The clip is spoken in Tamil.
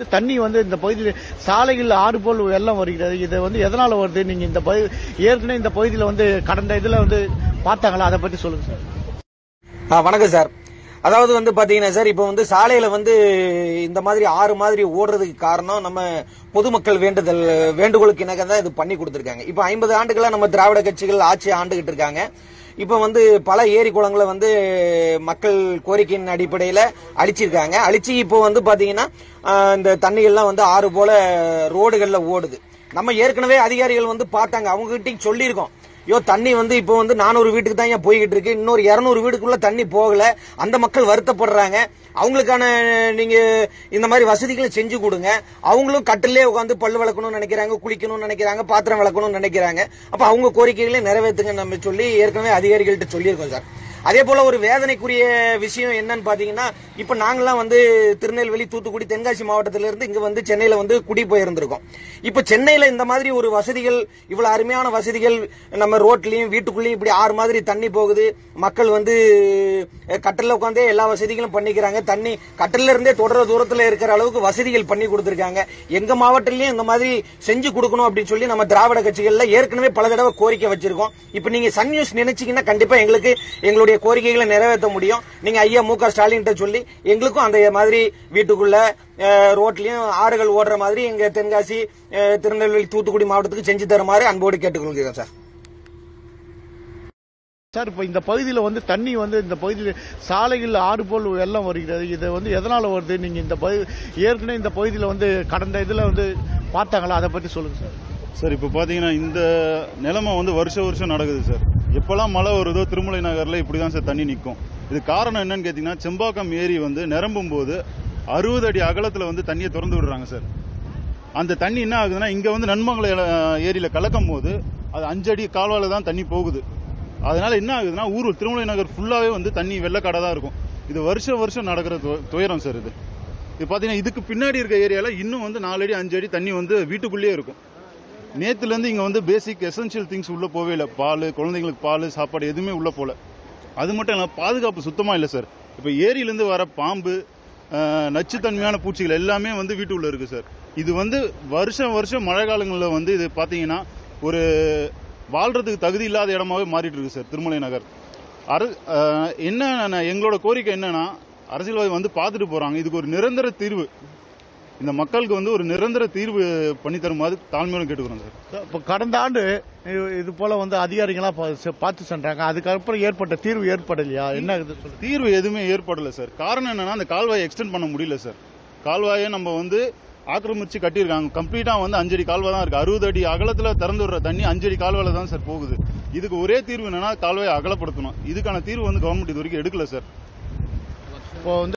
தண்ணி வந்து இந்த பகுதியில் சாலைகள் ஆறு போல் வெள்ளம் வருகிறது இது வந்து எதனால வருது நீங்க இந்த பகுதி ஏற்கனவே இந்த பகுதியில் வந்து கடந்த இதுல வந்து பார்த்தாங்களா அதை பத்தி சொல்லுங்க சார் ஆ, வணக்கம் சார் அதாவது வந்து பாத்தீங்கன்னா சார் இப்போ வந்து சாலையில வந்து இந்த மாதிரி ஆறு மாதிரி ஓடுறதுக்கு காரணம் நம்ம பொதுமக்கள் வேண்டுதல் வேண்டுகோளுக்கு இணங்க தான் இது பண்ணி கொடுத்துருக்காங்க இப்போ ஐம்பது ஆண்டுகளா நம்ம திராவிட கட்சிகள் ஆட்சி ஆண்டுகிட்டு இருக்காங்க இப்போ வந்து பல ஏரி குளங்களை வந்து மக்கள் கோரிக்கையின் அடிப்படையில் அழிச்சிருக்காங்க அழிச்சு இப்போ வந்து பாத்தீங்கன்னா ஆ, இந்த தண்ணிகள்லாம் வந்து ஆறு போல ரோடுகளில் ஓடுது நம்ம ஏற்கனவே அதிகாரிகள் வந்து பார்த்தாங்க அவங்க கிட்டையும் சொல்லியிருக்கோம் ஐயோ தண்ணி வந்து இப்போ வந்து நானூறு வீட்டுக்கு தான் ஏன் போய்கிட்டு இருக்கு இன்னொரு இருநூறு வீட்டுக்குள்ள தண்ணி போகல அந்த மக்கள் வருத்தப்படுறாங்க அவங்களுக்கான நீங்க இந்த மாதிரி வசதிகளை செஞ்சு கொடுங்க அவங்களும் கட்டிலே உட்காந்து பல்லு விளக்கணும்னு நினைக்கிறாங்க குளிக்கணும்னு நினைக்கிறாங்க பாத்திரம் விளக்கணும்னு நினைக்கிறாங்க அப்ப அவங்க கோரிக்கைகளை நிறைவேற்றுங்க நம்ம சொல்லி ஏற்கனவே அதிகாரிகள்ட்ட சொல்லியிருக்கோம் சார் அதே போல ஒரு வேதனைக்குரிய விஷயம் என்னன்னு பாத்தீங்கன்னா இப்ப நாங்கெல்லாம் வந்து திருநெல்வேலி தூத்துக்குடி தென்காசி மாவட்டத்தில இருந்து இங்க வந்து சென்னையில வந்து குடி போயிருந்திருக்கோம் இப்ப சென்னையில இந்த மாதிரி ஒரு வசதிகள் இவ்வளவு அருமையான வசதிகள் நம்ம ரோட்லயும் வீட்டுக்குள்ளயும் இப்படி ஆறு மாதிரி தண்ணி போகுது மக்கள் வந்து அஹ், கட்டில்ல உட்காந்தே எல்லா வசதிகளும் பண்ணிக்கிறாங்க தண்ணி கட்டில இருந்தே தொடர தூரத்துல இருக்கிற அளவுக்கு வசதிகள் பண்ணி கொடுத்திருக்காங்க எங்க மாவட்டத்திலயும் இந்த மாதிரி செஞ்சு கொடுக்கணும் அப்படின்னு சொல்லி நம்ம திராவிட கட்சிகள்ல ஏற்கனவே பல தடவை கோரிக்கை வச்சிருக்கோம் இப்ப நீங்க சன் நியூஸ் நினைச்சீங்கன்னா கண்டிப்பா எங்களுக்கு எங்களுடைய கோரிக்கைகளை நிறைவேற்ற முடியும் நீங்க ஐயா மு க ஸ்டாலின் சொல்லி எங்களுக்கும் அந்த மாதிரி வீட்டுக்குள்ள அஹ், ரோட்லயும் ஆறுகள் ஓடுற மாதிரி எங்க தென்காசி அஹ், திருநெல்வேலி தூத்துக்குடி மாவட்டத்துக்கு செஞ்சு தருமாறு அன்போடு கேட்டுக்கொள்கிறோம் சார் சார் இப்ப இந்த பகுதியில் வந்து தண்ணி வந்து இந்த பகுதியில் சாலைகள் ஆறு போல் வெள்ளம் வருகிறது இது வந்து எதனால வருது நீங்க இந்த பகுதி ஏற்கனவே இந்த பகுதியில் வந்து கடந்த இதுல வந்து பார்த்தாங்களா அதை பத்தி சொல்லுங்க சார் சார் இப்போ பார்த்தீங்கன்னா இந்த நிலைமை வந்து வருஷம் வருஷம் நடக்குது சார் எப்போல்லாம் மழை வருதோ திருமலை நகரில் இப்படி தான் சார் தண்ணி நிற்கும் இது காரணம் என்னன்னு கேட்டிங்கன்னா செம்பாக்கம் ஏரி வந்து நிரம்பும் போது அறுபது அடி அகலத்தில் வந்து தண்ணியை திறந்து விடுறாங்க சார் அந்த தண்ணி என்ன ஆகுதுன்னா இங்கே வந்து நன்மங்கல ஏரியில் கலக்கும் போது அது அஞ்சு அடி கால்வாயில் தான் தண்ணி போகுது அதனால என்ன ஆகுதுன்னா ஊர் திருமலை நகர் ஃபுல்லாகவே வந்து தண்ணி வெள்ளக்காடாக தான் இருக்கும் இது வருஷம் வருஷம் நடக்கிற து- துயரம் சார் இது இது பார்த்தீங்கன்னா இதுக்கு பின்னாடி இருக்க ஏரியாவில் இன்னும் வந்து நாலு அடி அஞ்சு அடி தண்ணி வந்து வீட்டுக்குள்ளேயே இருக்கும் நேத்துல இருந்து இங்க வந்து பேசிக் எசென்ஷியல் திங்ஸ் உள்ள போவே இல்லை பால் குழந்தைங்களுக்கு பால் சாப்பாடு எதுவுமே உள்ள போல அது மட்டும் இல்லாம பாதுகாப்பு சுத்தமா இல்லை சார் இப்ப ஏரியிலேருந்து வர பாம்பு அஹ், நச்சுத்தன்மையான பூச்சிகள் எல்லாமே வந்து வீட்டுக்குள்ள இருக்கு சார் இது வந்து வருஷம் வருஷம் மழை காலங்களில் வந்து இது பாத்தீங்கன்னா ஒரு வாழ்றதுக்கு தகுதி இல்லாத இடமாவே மாறிட்டு இருக்கு சார் திருமலை நகர் அர அஹ், என்ன நான் எங்களோட கோரிக்கை என்னன்னா அரசியல்வாதி வந்து பார்த்துட்டு போறாங்க இதுக்கு ஒரு நிரந்தர தீர்வு இந்த மக்களுக்கு வந்து ஒரு நிரந்தர தீர்வு பண்ணி தருமாறு தாழ்மையோடு கேட்டுக்கிறோம் சார் இப்போ கடந்த ஆண்டு இது- இது போல வந்து அதிகாரிகளா பா- செ- பார்த்து சென்றாங்க அதுக்கப்புறம் ஏற்பட்ட தீர்வு ஏற்படலையா என்ன இது சொல்லுங்க தீர்வு எதுவுமே ஏற்படல சார் காரணம் என்னன்னா அந்த கால்வாயை எக்ஸ்டெண்ட் பண்ண முடியல சார் கால்வாயை நம்ம வந்து ஆக்கிரமிச்சு கட்டியிருக்காங்க கம்ப்ளீட்டா வந்து அஞ்சடி கால்வாய் தான் இருக்கு அறுபது அடி அகலத்துல திறந்து விடுற தண்ணி அஞ்சடி கால்வாயில தான் சார் போகுது இதுக்கு ஒரே தீர்வு என்னன்னா கால்வாயை அகலப்படுத்தணும் இதுக்கான தீர்வு வந்து கவர்மெண்ட் இது வரைக்கும் எடுக்கல சார் இப்போ வந்து